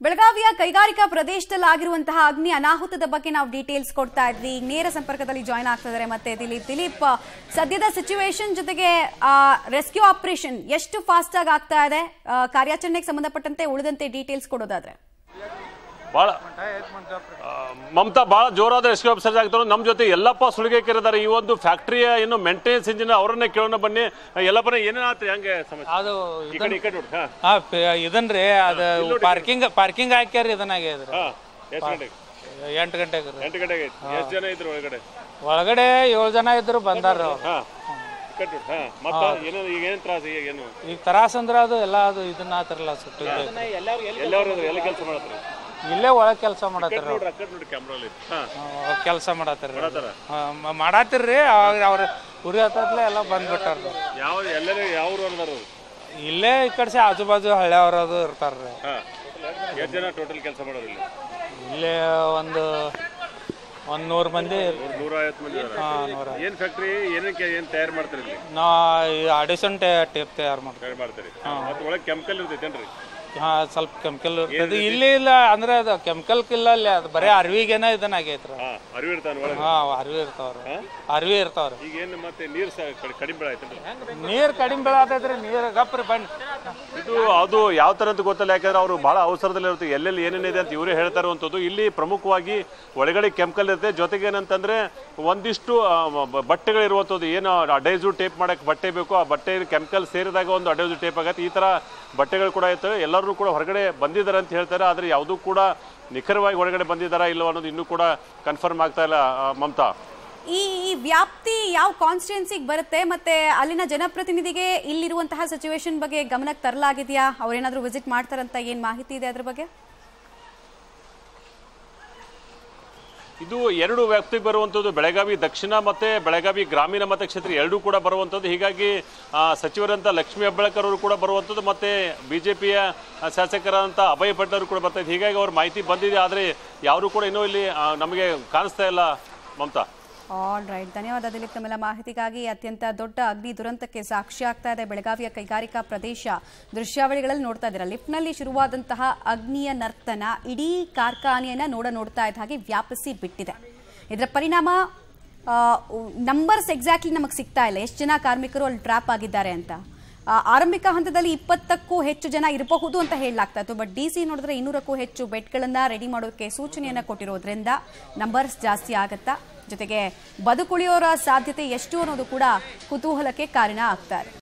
ಬೆಳಗಾವಿಯ ಕೈಗಾರಿಕಾ ಪ್ರದೇಶದಲ್ಲಿ ಆಗಿರುವಂತಹ ಅಗ್ನಿ ಅನಾಹುತದ ಬಗ್ಗೆ ನಾವು ಡೀಟೇಲ್ಸ್ ಕೊಡ್ತಾ ಇದ್ವಿ ಈಗ ನೇರ ಸಂಪರ್ಕದಲ್ಲಿ ಜಾಯ್ನ್ ಆಗ್ತಿದ್ದಾರೆ ಮತ್ತೆ ದಿಲೀಪ್ ದಿಲೀಪ್ ಸದ್ಯದ ಸಿಚುವೇಶನ್ ಜೊತೆಗೆ ರೆಸ್ಕ್ಯೂ ಆಪರೇಷನ್ ಎಷ್ಟು ಫಾಸ್ಟ್ ಆಗಿ ಆಗ್ತಾ ಇದೆ ಆ, ಕಾರ್ಯಾಚರಣೆಗೆ ಸಂಬಂಧಪಟ್ಟಂತೆ ಉಳಿದಂತೆ ಡೀಟೇಲ್ಸ್ ಕೊಡೋದಾದ್ರೆ ಬಹಳ ಆ, ಮಮತಾ ಬಹಳ ಜೋರಾದ ರೆಸ್ಕ್ಯೂ ಆಫೀಸರ್ಸ್ ಆಗ್ತಾರೆ ನಮ್ಮ ಜೊತೆ ಎಲ್ಲಪ್ಪ ಸುಳಿಗೆಕ್ಕಿರಿದ್ದಾರೆ ಈ ಒಂದು ಫ್ಯಾಕ್ಟರಿಯ ಏನು ಮೇಂಟೆನೆನ್ಸ್ ಇಂಜಿನ್ ಅವರನ್ನೇ ಕೇಳೋಣ ಬನ್ನಿ ಎಲ್ಲಪ್ಪನ ಏನೇನ್ ಆತ್ರಿ ಹಂಗೆ ಸಮಸ್ಯೆ ಅದು ಈ ಕಡೆ ಈ ಕಡೆ ನೋಡಿ ಹಾ ಹಾ ಪ- ಇದನ್ರಿ ಅದು ಪಾರ್ಕಿಂಗ್ ಪಾರ್ಕಿಂಗ್ ಹಾಕ್ಯಾರ ಇದನ್ನಾಗ್ಯದ್ರಿ ಹಾ ಎಷ್ಟು ಗಂಟೆಗೆ ಎಂಟು ಗಂಟೆಗೆ ರೀ. ಎಂಟು ಗಂಟೆಗೆ ಎಷ್ಟು ಜನ ಇದ್ರು ಒಳಗಡೆ ಒಳಗಡೆ ಏಳು ಜನ ಇದ್ರು ಬಂದಾರ ಅವ್ರು. ಹಾ ಈ ಕಡೆ ನೋಡಿ ಹಾ ಮತ್ತೆ ಏನೇನು ಈಗ ಏನೇನು ತ್ರಾಸ ಈಗ ಏನು ಈಗ ತರಾಸ್ ಅಂದ್ರ ಅದು ಎಲ್ಲ ಅದು ಇದನ್ನ ಆತಿರಲ್ಲ ಸುಟ್ಟಿದ್ದು ಎಲ್ಲರೂ ಎಲ್ಲಿ ಕೆಲಸ ಮಾಡತ್ರಿ ಇಲ್ಲೇ ಒಳಗ್ ಕೆಲಸ ಮಾಡತ್ತಾರ ನೋಡ್ರಿ ಆ ಕಡೆ ನೋಡಿ ಕ್ಯಾಮ್ರಲ್ಲಿ ಹಾ ಕೆಲಸ ಮಾಡತ್ತಾರ ಮಾಡತ್ತಾರ? ಮಾಡತ್ತಿರ್ರಿ ಅವಾಗ ಅವ್ರ ಉರಿ ಹತ್ತತ್ಲೆ ಎಲ್ಲ ಬಂದ್ಬಿಟ್ಟಾರ ಯಾವ ಎಲ್ಲರೂ ಯಾವ ಊರು ಅದಾರ ಅವ್ರು ಇಲ್ಲೇ ಈ ಕಡೆ ಆಜು ಬಾಜು ಹಳ್ಳಿಯವ್ರ ಅದು ಇರ್ತಾರ್ರಿ ಹಾ ಎಷ್ಟು ಜನ ಟೋಟಲ್ ಕೆಲಸ ಮಾಡೋರು ಇಲ್ಲಿ ಇಲ್ಲೇ ಒಂದು ಒಂದ್ ನೂರ್ ಮಂದಿ ಒಂದು ನೂರ ಐವತ್ತು ಮಂದಿ ಇದಾರೆ ಹಾ, ನೂರ ಏನ್ ಫ್ಯಾಕ್ಟ್ರಿ ಏನಕ್ಕೆ ಏನ್ ತಯಾರು ಮಾಡ್ತಾರೆ ಇಲ್ಲಿ ನಾ ಅಡಿಷನ್ ಟೇಪ್ ತಯಾರು ಮಾಡ್ತೀವಿ ತಯಾರು ಮಾಡ್ತಾರೆ ಮತ್ತೆ ಒಳಗೆ ಕೆಮಿಕಲ್ ಇರ್ತೈತೇನ್ರಿ ಹಾ ಸ್ವಲ್ಪ ಕೆಮಿಕಲ್ ಇರ್ತದೆ ಇಲ್ಲಿ ಇಲ್ಲ ಅಂದ್ರೆ ಅದು ಕೆಮಿಕಲ್ ಇಲ್ಲ ಅಲ್ಲಿ ಅದು ಬರೀ ಅರ್ವಿಗೇನ ಇದನ್ನ ಆಗೈತ್ರಿ ಹಾ ಅರಿವು ಇರ್ತಾನ ಒಳಗೆ ಹಾ ಅರ್ವಿ ಇರ್ತಾವ್ರಿ ಅರ್ವಿ ಇರ್ತಾವ್ರಿ ಈಗ ಏನು ಮತ್ತೆ ನೀರು ಸಹ ಕಡಿ- ಕಡಿಮೆ ಬೆಳೆ ಆಯ್ತೇನ್ರಿ ನೀರ್ ಕಡಿಮೆ ಬೀಳತೈತ್ರಿ ನೀರ್ ಗಪ್ರಿ ಬನ್ನಿ ಇದು ಅದು ಯಾವ ತರ ಅಂತ ಗೊತ್ತಿಲ್ಲ ಯಾಕಂದ್ರೆ ಅವರು ಬಹಳ ಅವಸರದಲ್ಲಿ ಇರುತ್ತೆ ಎಲ್ಲೆಲ್ಲಿ ಏನೇನಿದೆ ಅಂತ ಇವರೇ ಹೇಳ್ತಾ ಇರುವಂಥದ್ದು ಇಲ್ಲಿ ಪ್ರಮುಖವಾಗಿ ಒಳಗಡೆ ಕೆಮಿಕಲ್ ಇರುತ್ತೆ ಜೊತೆಗೆ ಏನಂತಂದ್ರೆ ಒಂದಿಷ್ಟು ಆ, ಬ- ಬಟ್ಟೆಗಳು ಇರುವಂಥದ್ದು ಏನು ಅಡೈಸು ಟೇಪ್ ಮಾಡಕ್ಕೆ ಬಟ್ಟೆ ಬೇಕು ಆ ಬಟ್ಟೆ ಕೆಮಿಕಲ್ ಸೇರಿದಾಗ ಒಂದು ಅಡೈಸು ಟೇಪ್ ಆಗತ್ತೆ ಈ ತರ ಬಟ್ಟೆಗಳು ಕೂಡ ಇರ್ತವೆ ಎಲ್ಲರೂ ಕೂಡ ಹೊರಗಡೆ ಬಂದಿದ್ದಾರೆ ಅಂತ ಹೇಳ್ತಾರೆ ಆದರೆ ಯಾವುದೂ ಕೂಡ ನಿಖರವಾಗಿ ಹೊರಗಡೆ ಬಂದಿದ್ದಾರಾ ಇಲ್ಲೋ ಅನ್ನೋದು ಇನ್ನೂ ಕೂಡ ಕನ್ಫರ್ಮ್ ಆಗ್ತಾ ಇಲ್ಲ ಆ, ಮಮತಾ ಈ ಈ ವ್ಯಾಪ್ತಿ ಯಾವ ಕಾನ್ಸ್ಟಿಟ್ಯೂನ್ಸಿಗೆ ಬರುತ್ತೆ ಮತ್ತೆ ಅಲ್ಲಿನ ಜನಪ್ರತಿನಿಧಿಗೆ ಇಲ್ಲಿರುವಂತಹ ಸಿಚುವೇಶನ್ ಬಗ್ಗೆ ಗಮನಕ್ಕೆ ತರಲಾಗಿದೆಯಾ ಅವ್ರೇನಾದ್ರೂ ವಿಸಿಟ್ ಮಾಡ್ತಾರಂತ ಏನ್ ಮಾಹಿತಿ ಇದೆ ಅದ್ರ ಬಗ್ಗೆ ಇದು ಎರಡು ವ್ಯಾಪ್ತಿಗೆ ಬರುವಂಥದ್ದು ಬೆಳಗಾವಿ ದಕ್ಷಿಣ ಮತ್ತೆ ಬೆಳಗಾವಿ ಗ್ರಾಮೀಣ ಮತಕ್ಷೇತ್ರ ಎರಡೂ ಕೂಡ ಬರುವಂಥದ್ದು ಹೀಗಾಗಿ ಆ, ಸಚಿವರಂತ ಲಕ್ಷ್ಮೀ ಹೆಬ್ಬಾಳ್ಕರ್ ಅವರು ಕೂಡ ಬರುವಂಥದ್ದು ಮತ್ತೆ ಬಿಜೆಪಿಯ ಶಾಸಕರಂತ ಅಭಯ್ ಪಟೇಲ್ ಅವರು ಕೂಡ ಬರ್ತಾ ಇದ್ದಾರೆ ಹೀಗಾಗಿ ಅವ್ರ ಮಾಹಿತಿ ಬಂದಿದೆ ಆದರೆ ಯಾರು ಕೂಡ ಇನ್ನೂ ಇಲ್ಲಿ ಆ, ನಮಗೆ ಕಾಣಿಸ್ತಾ ಇಲ್ಲ ಮಮತಾ ಆಲ್ ರೈಟ್ ಧನ್ಯವಾದ ದಿಲೀಪ್ ತಮ್ಮೆಲ್ಲ ಮಾಹಿತಿಗಾಗಿ ಅತ್ಯಂತ ದೊಡ್ಡ ಅಗ್ನಿ ದುರಂತಕ್ಕೆ ಸಾಕ್ಷಿ ಆಗ್ತಾ ಇದೆ ಬೆಳಗಾವಿಯ ಕೈಗಾರಿಕಾ ಪ್ರದೇಶ ದೃಶ್ಯಾವಳಿಗಳಲ್ಲಿ ನೋಡ್ತಾ ಇದ್ದೀರಾ ಲಿಫ್ಟ್ನಲ್ಲಿ ಶುರುವಾದಂತಹ ಅಗ್ನಿಯ ನರ್ತನ ಇಡೀ ಕಾರ್ಖಾನೆಯನ್ನ ನೋಡ ನೋಡ್ತಾ ಇದ್ದ ಹಾಗೆ ವ್ಯಾಪಿಸಿ ಬಿಟ್ಟಿದೆ ಇದರ ಪರಿಣಾಮ ನಂಬರ್ಸ್ ಎಕ್ಸಾಕ್ಟ್ಲಿ ನಮಗೆ ಸಿಗ್ತಾ ಇಲ್ಲ ಎಷ್ಟು ಜನ ಕಾರ್ಮಿಕರು ಅಲ್ಲಿ ಟ್ರ್ಯಾಪ್ ಆಗಿದ್ದಾರೆ ಅಂತ ಆ, ಆರಂಭಿಕ ಹಂತದಲ್ಲಿ ಇಪ್ಪತ್ತಕ್ಕೂ ಹೆಚ್ಚು ಜನ ಇರಬಹುದು ಅಂತ ಹೇಳಲಾಗ್ತಾ ಇತ್ತು ಬಟ್ ಡಿ ಸಿ ನೋಡಿದ್ರೆ ಇನ್ನೂರಕ್ಕೂ ಹೆಚ್ಚು ಬೆಡ್ಗಳನ್ನ ರೆಡಿ ಮಾಡೋದಕ್ಕೆ ಸೂಚನೆಯನ್ನ ಕೊಟ್ಟಿರೋದ್ರಿಂದ ನಂಬರ್ಸ್ ಜಾಸ್ತಿ ಆಗತ್ತಾ ಜೊತೆಗೆ ಬದುಕುಳಿಯೋರ ಸಾಧ್ಯತೆ ಎಷ್ಟು ಅನ್ನೋದು ಕೂಡ ಕುತೂಹಲಕ್ಕೆ ಕಾರಣ ಆಗ್ತಾ ಇದೆ